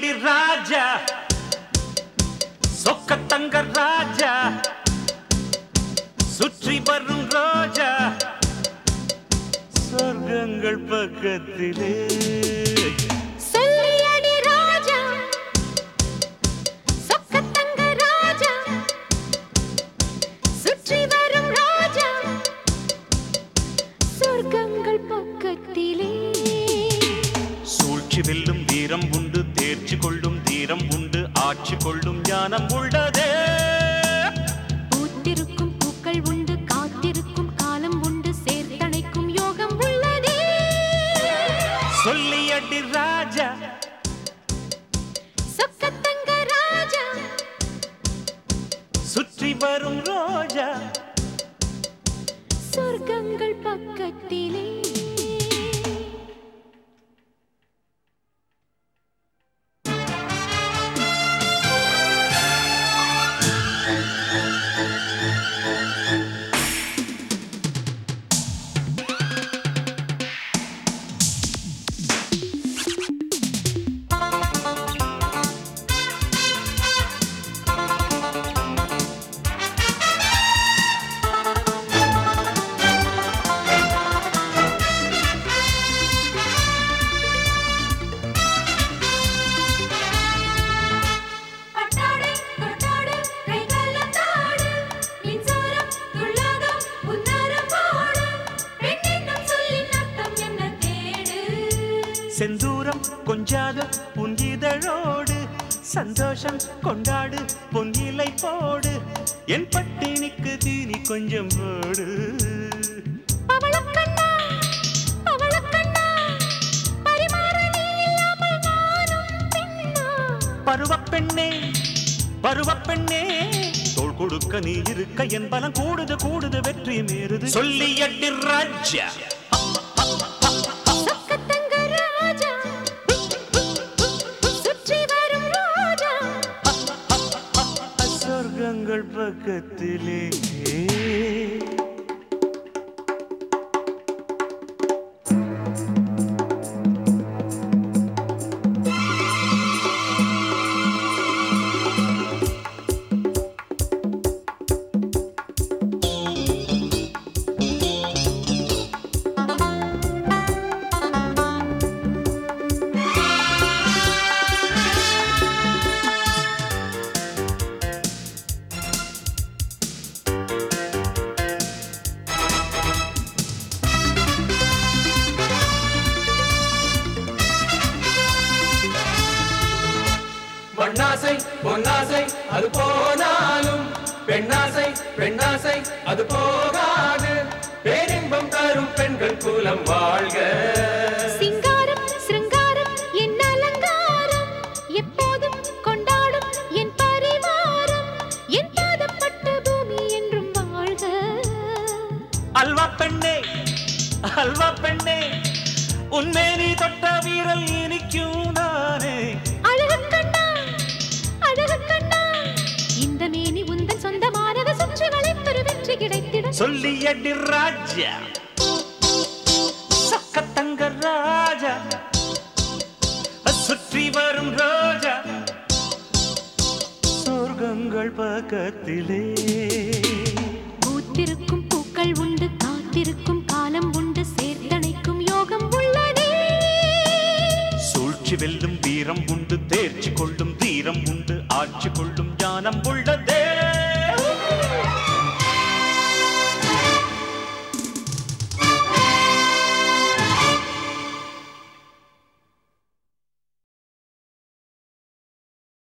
சொல்லியடி ராஜா சொக்கத்தங்க ராஜா சுற்றி வரும் ரோஜா சொர்க்கங்கள் பக்கத்திலே சொல்லியடி ராஜா சொக்கத்தங்க ராஜா சுற்றி வரும் ராஜா சொர்க்கங்கள் பக்கத்திலே சூழ்ச்சி வெல்லும் வீரம் உண்டு தேர்ச்சி கொள்ளும் தீரம் உண்டு ஆட்சி கொள்ளும் ஞானம் உள்ளதே பூத்திருக்கும் பூக்கள் உண்டு காத்திருக்கும் காலம் உண்டு சேர்த்தணைக்கும் யோகம் உள்ளதே சொல்லியடி ராஜா சொக்கத்தங்க ராஜா சுற்றி வரும் ரோஜா சொர்க்கங்கள் பக்கத்திலே பட்டாடை தொட்டாடு கைகளத்தாடு மின்சாரம் துள்ளாதம் உன்னரம் பாடு பெண்ணென்னும் சொல்லின் அர்த்தம் என்ன தேடு செந்தூரம் கொஞ்சாத புன்கிதழோடு சந்தோஷம் கொண்டாடு பொன்னிலை போடு என் பட்டினிக்கு தீனி கொஞ்சம் போடு பவளக்கண்ணா பவளக்கண்ணா பரிமாற நீ இல்லாமல் நானும் பெண்ணா பருவப் பெண்ணே பருவப் பெண்ணே தோள் கொடுக்க நீ இருக்க என் பலம் கூடுது கூடுது வெற்றி மீறுது சொல்லி எட்டி ராஜா சொக்கத்தங்க ராஜா சுற்றி வரும் ரோஜா சொர்க்கங்கள் பக்கத்திலே மண்ணாசை பொன்னாசை அது போனாலும் பெண்ணாசை பெண்ணாசை அது போகாது பேரின்பம் தரும் பெண்கள் குலம் வாழ்க சிங்காரம் சிருங்காரம் என் அலங்காரம் எப்போதும் கொண்டாடும் என் பரிவாரம் என் பாதப்பட்ட பூமி என்றும் வாழ்க அல்வா பெண்ணே அல்வா பெண்ணே உன்மே நீ தொட்ட வீரல் இனிக்கும் நானே அழகு கண்ணா அழகு கண்ணா இந்த மேனி உந்தன் சொந்தமானது சுற்றி வளைப்பெரு வெற்றி கிடைத்திட சொல்லி எடி ராஜா சக்கத்தங்க ராஜா சுற்றி வரும் ரோஜா சொர்க்கங்கள் பக்கத்திலே பூத்திருக்கும் பூக்கள் உண்டு காத்திருக்கும் காலம் உண்டு சேர்த்தணைக்கும் யோகம் உள்ளதே சூழ்ச்சி வெல்லும் வீரம் உண்டு